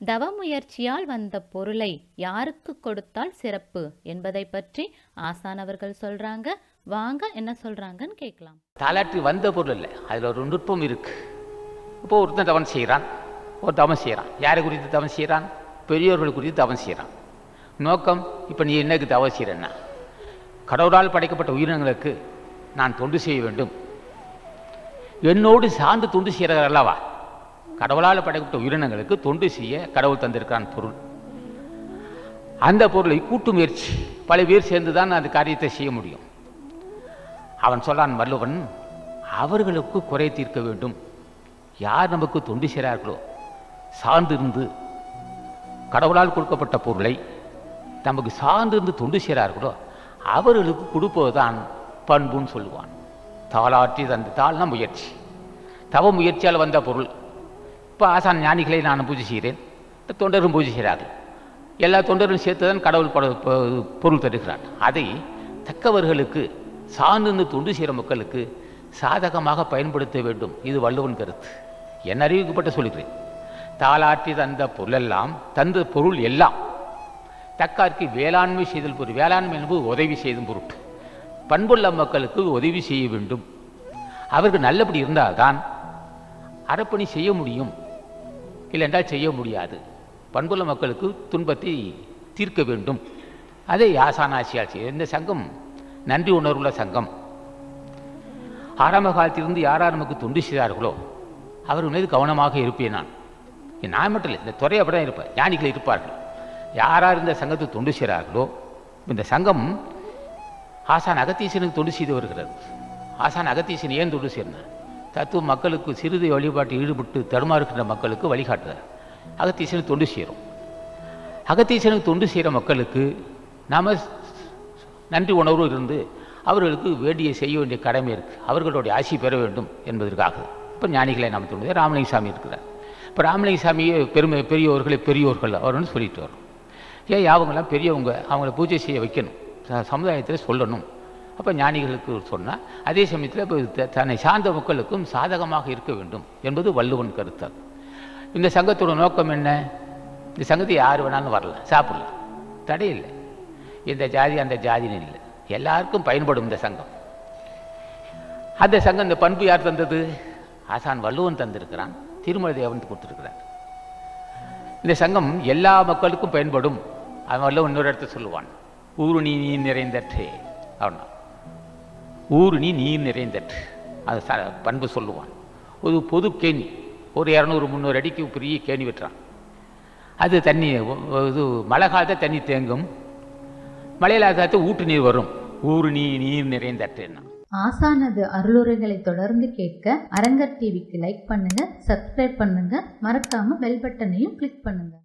தவ முயற்சியால் வந்த பொருளை யாருக்கு கொடுத்தால் சிறப்பு என்பதை பற்றி ஆசானவர்கள் சொல்றாங்க வாங்க என்ன சொல்றாங்கன்னு கேட்கலாம் தாலாட்டு வந்த பொருள் இல்லை அதில் ஒரு நுட்பம் இருக்கு இப்போ ஒருத்தன் தவம் செய்கிறான் ஒரு தவம் செய்கிறான் யாரை குறித்து தவம் செய்கிறான் பெரியோர்கள் குறித்து தவம் செய்கிறான் நோக்கம் இப்போ நீ என்னக்கு தவம் செய்கிறன்னா கடவுளால் படைக்கப்பட்ட உயிரினங்களுக்கு நான் தொண்டு செய்ய வேண்டும் என்னோடு சார்ந்து தொண்டு செய்கிறார் அல்லவா கடவுளால் படைக்கப்பட்ட உயிரினங்களுக்கு தொண்டு செய்ய கடவுள் தந்திருக்கான் பொருள் அந்த பொருளை கூட்டு முயற்சி பல பேர் சேர்ந்து தான் அந்த காரியத்தை செய்ய முடியும் அவன் சொல்றான் வள்ளுவன் அவர்களுக்கு குறை தீர்க்க வேண்டும் யார் நமக்கு தொண்டு செய்கிறார்களோ சார்ந்திருந்து கடவுளால் கொடுக்கப்பட்ட பொருளை நமக்கு சார்ந்திருந்து தொண்டு செய்கிறார்களோ அவர்களுக்கு கொடுப்பதுதான் பண்புன்னு சொல்லுவான் தாளாற்றி தந்த தாள்னா முயற்சி தவ முயற்சியால் வந்த பொருள் இப்போ ஆசான் ஞானிகளை நான் பூஜை செய்கிறேன் தொண்டரும் பூஜை செய்கிறார்கள் எல்லா தொண்டரும் சேர்த்து தான் கடவுள் பட- பொ- பொருள் தருகிறான் அதை தக்கவர்களுக்கு சார்ந்து தொண்டு செய்கிற மக்களுக்கு சாதகமாக பயன்படுத்த வேண்டும் இது வள்ளுவன் கருத்து என் அறிவிக்கப்பட்ட சொல்லுகிறேன் தாளாற்றி தந்த பொருளெல்லாம் தந்த பொருள் எல்லாம் தக்கார்க்கு வேளாண்மை செய்தல் பொருள் வேளாண்மை என்பது உதவி செய்தும் பொருட்டு பண்புள்ள மக்களுக்கு உதவி செய்ய வேண்டும் அவர்கள் நல்லபடி இருந்தால்தான் அறப்பணி செய்ய முடியும் இல்லைன்றால் செய்ய முடியாது பண்புள்ள மக்களுக்கு துன்பத்தை தீர்க்க வேண்டும் அதை ஆசானாசியால் செய்ய இந்த சங்கம் நன்றி உணர்வுள்ள சங்கம் ஆரம்ப காலத்திலிருந்து யார் யார் நமக்கு தொண்டு செய்தார்களோ அவர்கள் மீது கவனமாக இருப்பேன் நான் நான் மட்டும் இல்லை இந்த துறை அப்படி தான் இருப்பேன் ஞானிகள் இருப்பார்கள் யார் யார் இந்த சங்கத்துக்கு தொண்டு செய்கிறார்களோ இந்த சங்கம் ஆசான் அகத்தீசனுக்கு தொண்டு செய்து வருகிறது ஆசான் அகத்தீசன் ஏன் தொண்டு செய்யணும் தத்துவ மக்களுக்கு சிறிது வழிபாட்டில் ஈடுபட்டு தடுமாறுகின்ற மக்களுக்கு வழிகாட்டுறார் அகத்தீசனுக்கு தொண்டு செய்கிறோம் அகத்தீசனுக்கு தொண்டு செய்கிற மக்களுக்கு நாம் நன்றி உணர்வு இருந்து அவர்களுக்கு வேண்டிய செய்ய வேண்டிய கடமை இருக்குது அவர்களுடைய ஆசி பெற வேண்டும் என்பதற்காக இப்போ ஞானிகளை நாம் தோணுது ராமலிங்க சாமி இருக்கிறார் இப்போ ராமலிங்க சாமியே பெருமை பெரியவர்களை பெரியோர்கள் அவர்னு சொல்லிட்டு வரோம் ஏன் அவங்களாம் பெரியவங்க அவங்கள பூஜை செய்ய வைக்கணும் ச- சமுதாயத்தில் சொல்லணும் அப்போ ஞானிகளுக்கு சொன்னால் அதே சமயத்தில் இப்போ த- தன்னை சார்ந்த மக்களுக்கும் சாதகமாக இருக்க வேண்டும் என்பது வள்ளுவன் கருத்தால் இந்த சங்கத்தோட நோக்கம் என்ன இந்த சங்கத்தை யார் வேணாலும் வரலாம் சாப்பிடலாம் தடையில்லை இந்த ஜாதி அந்த ஜாதின்னு இல்லை எல்லாருக்கும் பயன்படும் இந்த சங்கம் அந்த சங்கம் இந்த பண்பு யார் தந்தது ஆசான் வள்ளுவன் தந்திருக்கிறான் திருமலை தேவன் கொடுத்திருக்கிறார் இந்த சங்கம் எல்லா மக்களுக்கும் பயன்படும் அவன் வள்ளுவன் இன்னொரு இடத்த சொல்லுவான் ஊருணி நீர் நிறைந்தற்றே அவனா ஊருணி நீர் நிறைந்தற்று அது ச- பண்பு சொல்லுவான் ஒரு பொது கேணி ஒரு இரநூறு முந்நூறு அடிக்கு பெரிய கேணி வெட்டுறான் அது தண்ணி ஒ- இது மழை காலத்தில் தண்ணி தேங்கும் மழையில காலத்தில் ஊட்டு நீர் வரும் ஊரு நீ நீர் நிறைந்தற்றுன்னா ஆசானது அருளுரைகளை தொடர்ந்து கேட்க அரங்கர் டிவிக்கு லைக் பண்ணுங்க சப்ஸ்கிரைப் பண்ணுங்க மறக்காம பெல் பட்டனையும் கிளிக் பண்ணுங்க